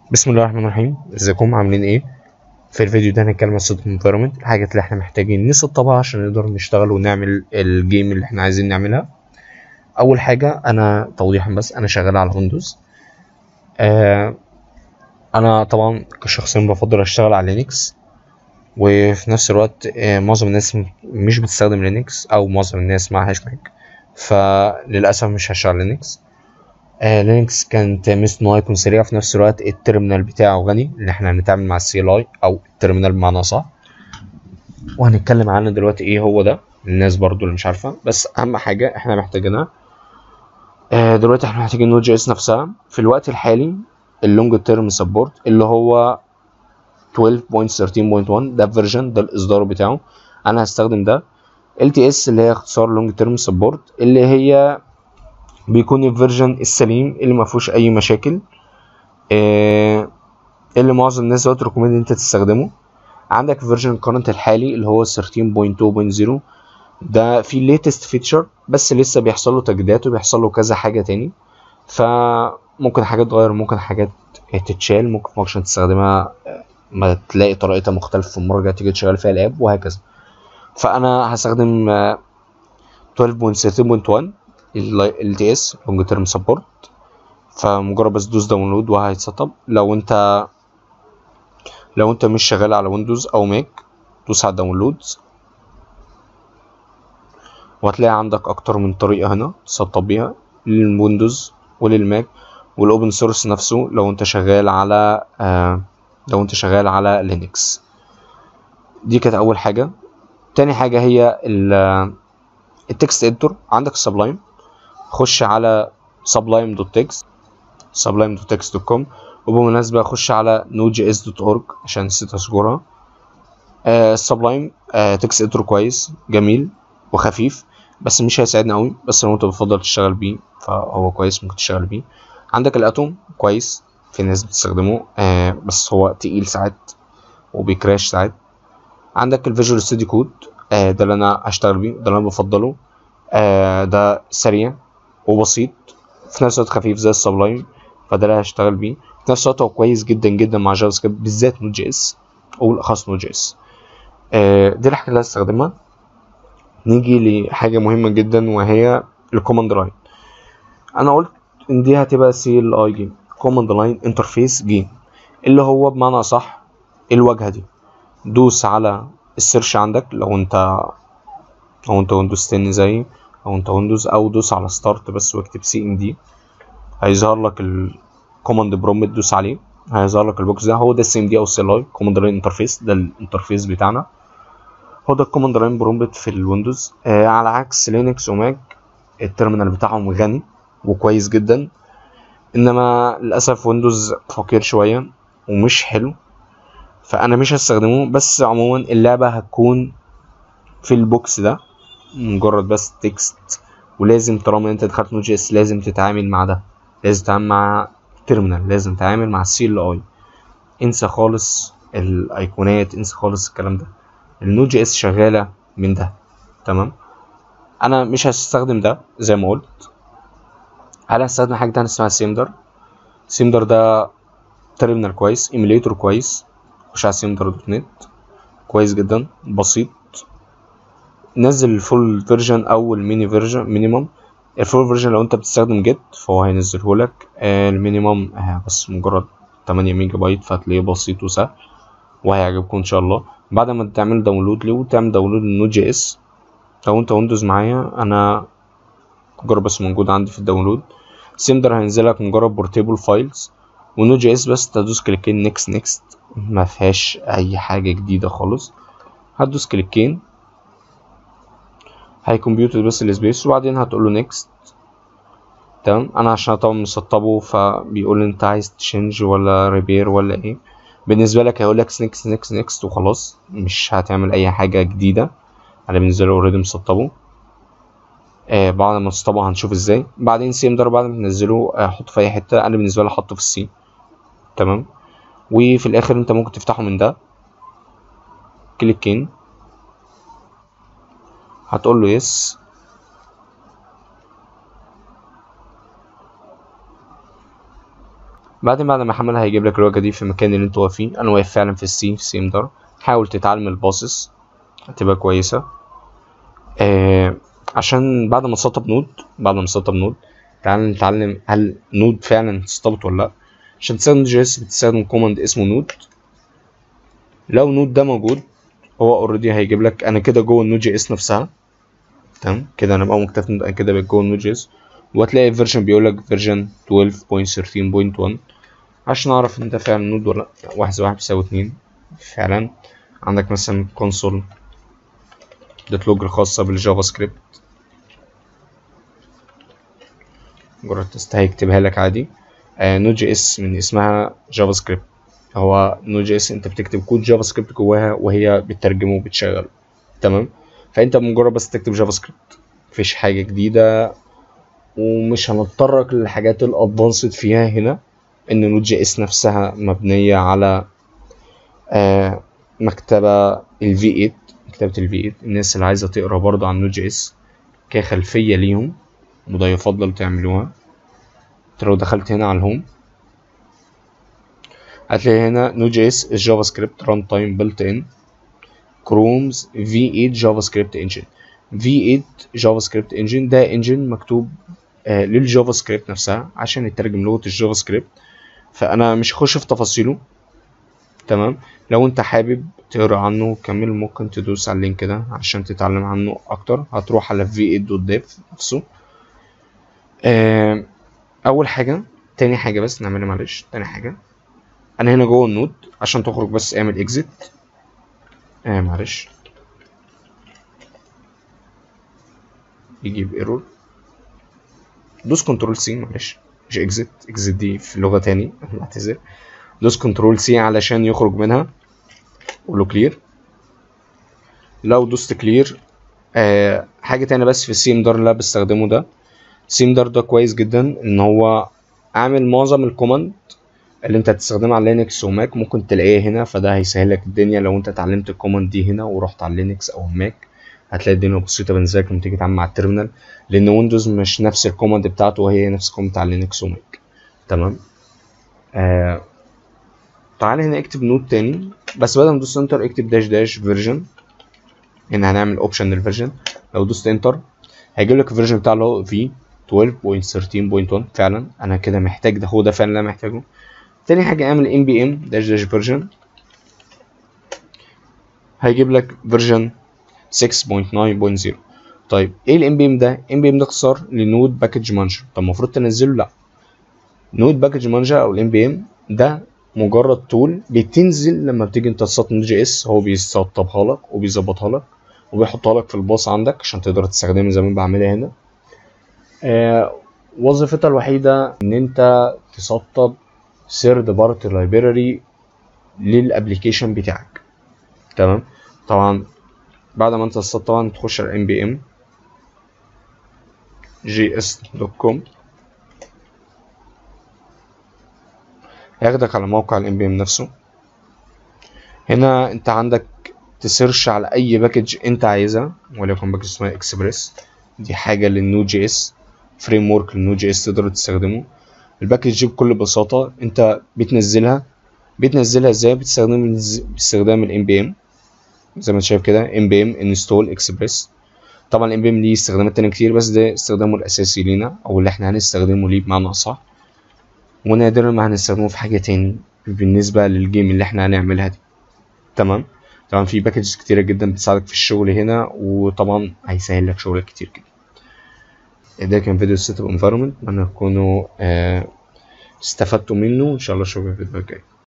بسم الله الرحمن الرحيم ازيكم عاملين ايه في الفيديو ده هنتكلم عن السيت انفيرمنت الحاجات اللي احنا محتاجين نسطبها عشان نقدر نشتغل ونعمل الجيم اللي احنا عايزين نعملها اول حاجه انا توضيحا بس انا شغال على ويندوز آه انا طبعا كشخصيا بفضل اشتغل على لينكس وفي نفس الوقت آه معظم الناس مش بتستخدم لينكس او معظم الناس معهاش ماك فللاسف مش هشتغل لينكس آه لينكس كانت ميزته ان هو يكون سريع في نفس الوقت التيرمينال بتاعه غني ان احنا هنتعامل مع السي ال اي او التيرمينال بمعنى صح وهنتكلم عنه دلوقتي ايه هو ده الناس برضو اللي مش عارفه بس اهم حاجه احنا محتاجينها آه دلوقتي احنا محتاجين نوت جي اس نفسها في الوقت الحالي اللونج تيرم سبورت اللي هو 12.13.1 ده فيرجن ده الاصدار بتاعه انا هستخدم ده ال تي اس اللي هي اختصار لونج تيرم سبورت اللي هي بيكون الفيرجن السليم اللي ما فيهوش اي مشاكل آه اللي معظم الناس دلوقتي ريكومند انت تستخدمه عندك الفيرجن الكرنت الحالي اللي هو 13.2.0 ده فيه ليتست فيتشر بس لسه بيحصل له تجديدات وبيحصل له كذا حاجه تاني فممكن حاجات تتغير ممكن حاجات تتشال ممكن فانكشن تستخدمها ما تلاقي طريقتها مختلفه في المره الجايه تيجي تشغل فيها الاب وهكذا فانا هستخدم 12.13.1 ال تي اس لونج تيرم سبورت فمجرد بس دوس داونلود وهيتسطب لو انت لو انت مش شغال على ويندوز او ماك دوس على داونلودز وهتلاقي عندك اكتر من طريقه هنا تسطب بيها للويندوز وللماك والاوبن سورس نفسه لو انت شغال على آه لو انت شغال على لينكس دي كانت اول حاجه تاني حاجه هي التكست اديتور عندك السبلايم خش على sublime.text sublime.text.com وبالمناسبة خش على node.js.org عشان نسيت اذكرها السبلايم تكست اديتور كويس جميل وخفيف بس مش هيساعدنا قوي بس لو انت بتفضل تشتغل بيه فهو كويس ممكن تشتغل بيه عندك الاتوم كويس في ناس بتستخدمه آه بس هو تقيل ساعات وبيكراش ساعات عندك الفيجوال ستودي كود آه ده اللي انا هشتغل بيه ده اللي انا بفضله آه ده سريع وبسيط في نفس الوقت خفيف زي السبلايم فده اللي هشتغل بيه في نفس الوقت هو كويس جدا جدا مع جافا سكريبت بالذات نوت جي اس او بالاخص نوت جي اس آه دي الحاجه اللي هستخدمها نيجي لحاجه مهمه جدا وهي الكوماند لاين انا قلت ان دي هتبقى سي ال اي جيم كوماند لاين انترفيس جيم اللي هو بمعنى صح الواجهه دي دوس على السيرش عندك لو انت لو انت ويندوز 10 زي او انت ويندوز او دوس على ستارت بس واكتب سي ام دي هيظهر لك الكوماند برومت دوس عليه هيظهر لك البوكس ده هو ده السي ام دي او السي ال اي كوماند لاين انترفيس ده الانترفيس بتاعنا هو ده الكوماند لاين برومت في الويندوز آه على عكس لينكس وماك التيرمينال بتاعهم غني وكويس جدا انما للاسف ويندوز فقير شويه ومش حلو فانا مش هستخدمه بس عموما اللعبه هتكون في البوكس ده مجرد بس تكست ولازم طالما انت دخلت نوت جي اس لازم تتعامل مع ده لازم تتعامل مع تيرمينال لازم تتعامل مع السي ال اي انسى خالص الايقونات انسى خالص الكلام ده النوت جي اس شغاله من ده تمام انا مش هستخدم ده زي ما قلت انا هستخدم حاجه تانية اسمها سيمدر سيمدر ده تيرمينال كويس ايميليتور كويس خش على سيمدر دوت نت كويس جدا بسيط نزل الفول فيرجن او الميني فيرجن مينيمم الفول فيرجن لو انت بتستخدم جيت فهو هينزله لك آه المينيمم آه بس مجرد 8 ميجا بايت فهتلاقيه بسيط وسهل وهيعجبكم ان شاء الله بعد ما تعمل داونلود له وتعمل داونلود للنوت جي اس لو انت ويندوز معايا انا مجرد بس موجود عندي في الداونلود سيمدر هينزلك مجرد بورتيبل فايلز ونوت جي اس بس تدوس كليكين نيكست نيكست ما فيهاش اي حاجه جديده خالص هتدوس كليكين هيكمبيوتر بس السبيس وبعدين هتقول له نيكست تمام انا عشان طبعا مسطبه فبيقول لي انت عايز تشينج ولا ريبير ولا ايه بالنسبه لك هيقول لك نيكست نيكست نيكست وخلاص مش هتعمل اي حاجه جديده انا بالنسبه لي اوريدي مسطبه آه بعد ما تسطبه هنشوف ازاي بعدين سيم ده بعد ما تنزله احطه في اي حته انا بالنسبه لي احطه في السي تمام وفي الاخر انت ممكن تفتحه من ده كليكين هتقول له يس بعدين بعد ما احملها هيجيب لك الواجهه دي في المكان اللي انت واقف فيه انا واقف فعلا في السي في سيم دار حاول تتعلم الباصص هتبقى كويسه آه عشان بعد ما تسطب نود بعد ما تسطب نود تعال نتعلم هل نود فعلا استلط ولا لا عشان تستخدم جي اس بتستخدم كوماند اسمه نود لو نود ده موجود هو اوريدي هيجيب لك انا كده جوه النود جي اس نفسها تمام كده انا بقى مكتفي انا كده بقيت جوه النود جي اس وهتلاقي الفيرجن بيقول لك فيرجن 12.13.1 عشان اعرف ان ده فعلا نود ولا لا واحد زائد واحد بيساوي اتنين فعلا عندك مثلا كونسول دوت لوج الخاصة بالجافا سكريبت مجرد تست هيكتبها لك عادي آه نود جي اس من اسمها جافا سكريبت هو نود جي اس انت بتكتب كود جافا سكريبت جواها وهي بتترجمه وبتشغله تمام فانت مجرد بس تكتب جافا سكريبت مفيش حاجة جديدة ومش هنتطرق للحاجات الادفانسد فيها هنا ان نود جي اس نفسها مبنية على آه مكتبة ال V8 مكتبة ال V8 الناس اللي عايزة تقرا برضه عن نود جي اس كخلفية ليهم وده يفضل تعملوها انت لو دخلت هنا على الهوم هتلاقي هنا نود جي اس الجافا سكريبت ران تايم بيلت ان كرومز V8 جافا سكريبت انجن V8 جافا سكريبت انجن ده انجن مكتوب آه للجافا سكريبت نفسها عشان يترجم لغة الجافا سكريبت فانا مش هخش في تفاصيله تمام لو انت حابب تقرا عنه كمل ممكن تدوس على اللينك ده عشان تتعلم عنه اكتر هتروح على v8.dev نفسه آه اول حاجه تاني حاجه بس نعملها معلش تاني حاجه انا هنا جوه النود عشان تخرج بس اعمل اكزيت آه معلش يجيب ايرور دوس كنترول سي معلش مش اكزيت اكزيت دي في لغه تاني بعتذر دوس كنترول سي علشان يخرج منها قول له كلير لو دوست كلير آه حاجه تانية بس في السيم دار اللي بستخدمه ده سيم دار ده كويس جدا ان هو عامل معظم الكوماند اللي انت هتستخدمها على لينكس وماك ممكن تلاقيه هنا فده هيسهل لك الدنيا لو انت اتعلمت الكوماند دي هنا ورحت على لينكس او الماك هتلاقي الدنيا بسيطه بالنسبه لك لما تيجي تتعامل مع التيرمينال لان ويندوز مش نفس الكوماند بتاعته وهي نفس الكوماند بتاع لينكس وماك تمام آه تعالى هنا اكتب نود تاني بس بدل ما تدوس انتر اكتب داش داش فيرجن هنا هنعمل اوبشن للفيرجن لو دوست انتر هيجيب لك الفيرجن بتاع اللي هو في 12.13.1 فعلا انا كده محتاج ده هو ده فعلا اللي انا محتاجه تاني حاجه اعمل ام بي ام داش داش فيرجن هيجيب لك فيرجن 6.9.0 طيب ايه الام بي ام ده ام بي ام ده اختصار لنود باكج مانجر طب المفروض تنزله لا نود باكج مانجر او الام بي ام ده مجرد تول بتنزل لما بتيجي انت تسطب نود جي اس هو بيسطبها لك وبيظبطها لك وبيحطها لك في الباص عندك عشان تقدر تستخدمها زي ما بعملها هنا آه وظيفتها الوحيدة ان انت تسطب ثيرد بارتي لايبراري للابليكيشن بتاعك تمام طبعا بعد ما انت تسطب طبعا تخش على ام بي ام جي اس دوت كوم هياخدك على موقع الام بي ام نفسه هنا انت عندك تسيرش على اي باكج انت عايزها وليكن باكج اسمها اكسبريس دي حاجه للنود جي اس فريم ورك للنود جي اس تقدر تستخدمه الباكج دي بكل بساطه انت بتنزلها بتنزلها ازاي بتستخدم باستخدام الام بي ام زي ما انت شايف كده ام بي ام انستول اكسبريس طبعا الام بي ام ليه استخدامات تانية كتير بس ده استخدامه الاساسي لينا او اللي احنا هنستخدمه ليه بمعنى اصح ونادرا ما هنستخدمه في حاجه تاني بالنسبه للجيم اللي احنا هنعملها دي تمام طبعا في باكجز كتيره جدا بتساعدك في الشغل هنا وطبعا هيسهل لك شغلك كتير جدا ده كان فيديو سيت اب انفايرمنت اتمنى تكونوا آه استفدتوا منه ان شاء الله اشوفكم في الفيديو الجاي